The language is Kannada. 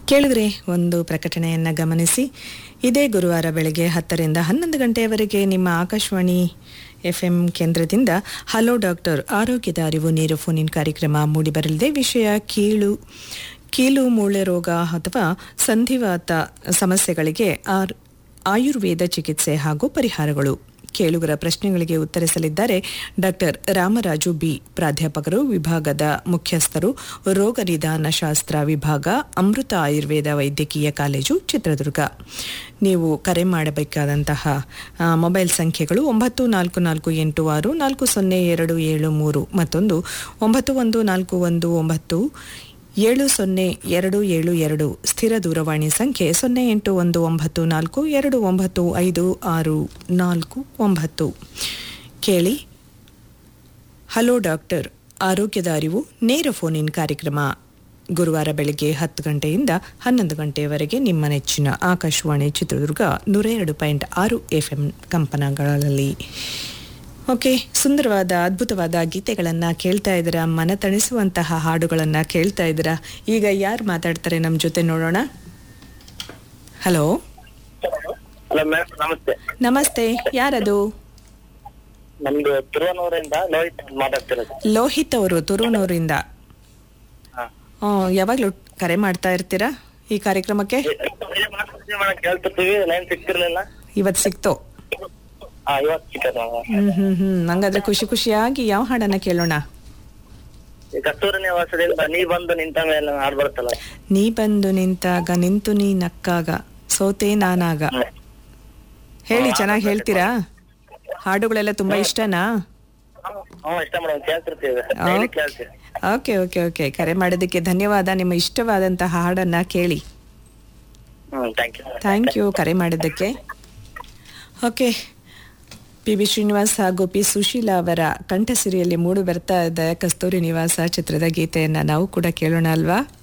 ಕೇಳಿದ್ರೆ ಒಂದು ಪ್ರಕಟಣೆಯನ್ನು ಗಮನಿಸಿ ಇದೇ ಗುರುವಾರ ಬೆಳಗ್ಗೆ ಹತ್ತರಿಂದ ಹನ್ನೊಂದು ಗಂಟೆಯವರೆಗೆ ನಿಮ್ಮ ಆಕಾಶವಾಣಿ ಎಫ್ ಎಂ ಕೇಂದ್ರದಿಂದ ಹಲೋ ಡಾಕ್ಟರ್ ಆರೋಗ್ಯದ ಅರಿವು ನೇರ ಫೋನಿನ್ ಕಾರ್ಯಕ್ರಮ ಮೂಡಿಬರಲಿದೆ ವಿಷಯ ಕೀಳು ಕೀಲು ಮೂಳೆ ರೋಗ ಅಥವಾ ಸಂಧಿವಾತ ಸಮಸ್ಯೆಗಳಿಗೆ ಆರ್ ಆಯುರ್ವೇದ ಚಿಕಿತ್ಸೆ ಹಾಗೂ ಪರಿಹಾರಗಳು ಕೇಳುಗರ ಪ್ರಶ್ನೆಗಳಿಗೆ ಉತ್ತರಿಸಲಿದ್ದಾರೆ ಡಾಕ್ಟರ್ ರಾಮರಾಜು ಬಿ ಪ್ರಾಧ್ಯಾಪಕರು ವಿಭಾಗದ ಮುಖ್ಯಸ್ಥರು ರೋಗ ನಿದಾನ ಶಾಸ್ತ್ರ ವಿಭಾಗ ಅಮೃತ ಆಯುರ್ವೇದ ವೈದ್ಯಕೀಯ ಕಾಲೇಜು ಚಿತ್ರದುರ್ಗ ನೀವು ಕರೆ ಮಾಡಬೇಕಾದಂತಹ ಆ, ಮೊಬೈಲ್ ಸಂಖ್ಯೆಗಳು ಒಂಬತ್ತು ನಾಲ್ಕು ನಾಲ್ಕು ಎಂಟು ಆರು ನಾಲ್ಕು ಸೊನ್ನೆ ಎರಡು ಏಳು ಮೂರು ಮತ್ತೊಂದು ಒಂಬತ್ತು ಒಂದು ನಾಲ್ಕು ಒಂದು ಒಂಬತ್ತು ಏಳು ಸೊನ್ನೆ ಎರಡು ಏಳು ಎರಡು ಸ್ಥಿರ ದೂರವಾಣಿ ಸಂಖ್ಯೆ ಸೊನ್ನೆ ಎಂಟು ಒಂದು ಒಂಬತ್ತು ನಾಲ್ಕು ಎರಡು ಒಂಬತ್ತು ಐದು ಆರು ನಾಲ್ಕು ಒಂಬತ್ತು ಕೇಳಿ ಹಲೋ ಡಾಕ್ಟರ್ ಆರೋಗ್ಯದ ಅರಿವು ನೇರ ಫೋನ್ ಇನ್ ಕಾರ್ಯಕ್ರಮ ಗುರುವಾರ ಬೆಳಗ್ಗೆ ಹತ್ತು ಗಂಟೆಯಿಂದ ಹನ್ನೊಂದು ಗಂಟೆಯವರೆಗೆ ನಿಮ್ಮ ನೆಚ್ಚಿನ ಆಕಾಶವಾಣಿ ಚಿತ್ರದುರ್ಗ ನೂರ ಎರಡು ಪಾಯಿಂಟ್ ಆರು ಎಫ್ ಎಂ ಕಂಪನಗಳಲ್ಲಿ ಓಕೆ ಸುಂದರವಾದ ಅದ್ಭುತವಾದ ಗೀತೆಗಳನ್ನು ಕೇಳ್ತಾ ಇದ್ದೀರಾ ಮನ ತಣಿಸುವಂತಹ ಹಾಡುಗಳನ್ನು ಕೇಳ್ತಾ ಇದ್ದೀರಾ ಈಗ ಯಾರು ಮಾತಾಡ್ತಾರೆ ನಮ್ಮ ಜೊತೆ ನೋಡೋಣ ಹಲೋ ಹಲೋ ಮೇಡಮ್ ನಮಸ್ತೆ ನಮಸ್ತೆ ಯಾರದು ನಮ್ದು ತಿರುವನೂರಿಂದ ಲೋಹಿತ್ ಮಾತಾಡ್ತಿರೋದು ಲೋಹಿತ್ ಅವರು ತುರುನೂರಿಂದ ಹಾ. ಯಾವಾಗಲೂ ಕರೆ ಮಾಡ್ತಾ ಇರ್ತೀರಾ ಈ ಕಾರ್ಯಕ್ರಮಕ್ಕೆ ಮಾಡಕ್ ಕೇಳ್ತಿರ್ತೀವಿ ಲೈನ್ ಸಿಕ್ತಿರ್ಲಿಲ್ಲ ಇವತ್ತು ಸಿಕ್ತು ಹಾ ಇವತ್ತು ಸಿಕ್ಕದ ಹ್ಮ್ ಹ್ಮ್ ಹ್ಮ್ ಹಂಗಾದ್ರೆ ಖುಷಿ ಖುಷಿಯಾಗಿ ಯಾವ ಹಾಡನ್ನ ಕೇಳೋಣ ಈ ಕಸ್ತೂರಿ ನಿವಾಸದಿಂದ ನೀ ಬಂದು ನಿಂತ ಮೇಲೆ ಹಾಡ್ ಬರುತ್ತಲ್ಲ ನೀ ಬಂದು ನಿಂತಾಗ ನಿಂತು ನೀ ನಕ್ಕಾಗ ಸೋತೆ ನಾನಾಗ ಹೇಳಿ ಚೆನ್ನಾಗಿ ಹೇಳ್ತೀರಾ ಹಾಡುಗಳೆಲ್ಲ ತುಂಬಾ ಇಷ್ಟನಾ ಹ್ಮ್ ಇಷ್ಟ ಮೇಡಮ್ ಕೇಳ್ತಿರ್ತೀವಿ ಡೈಲಿ ಕೇಳ್ತೀವಿ ಓಕೆ ಓಕೆ ಓಕೆ ಕರೆ ಮಾಡೋದಕ್ಕೆ ಧನ್ಯವಾದ ನಿಮ್ಮ ಇಷ್ಟವಾದಂತಹ ಹಾಡನ್ನ ಕೇಳಿ ಹ್ಮ್ ಥ್ಯಾಂಕ್ ಯು ಥ್ಯಾಂಕ್ ಯು ಕರೆ ಮಾಡಿದ್ದಕ್ಕೆ ಓಕೆ ಪಿ ಬಿ ಶ್ರೀನಿವಾಸ್ ಹಾಗೂ ಪಿ ಸುಶೀಲಾ ಅವರ ಕಂಠಸಿರಿಯಲ್ಲಿ ಮೂಡಿ ಬರ್ತಾ ಇದೆ ಕಸ್ತೂರಿ ನಿವಾಸ ಚಿತ್ರದ ಗೀತೆಯನ್ನ ನಾವು ಕೂಡ ಕೇಳೋಣ ಅಲ್ವಾ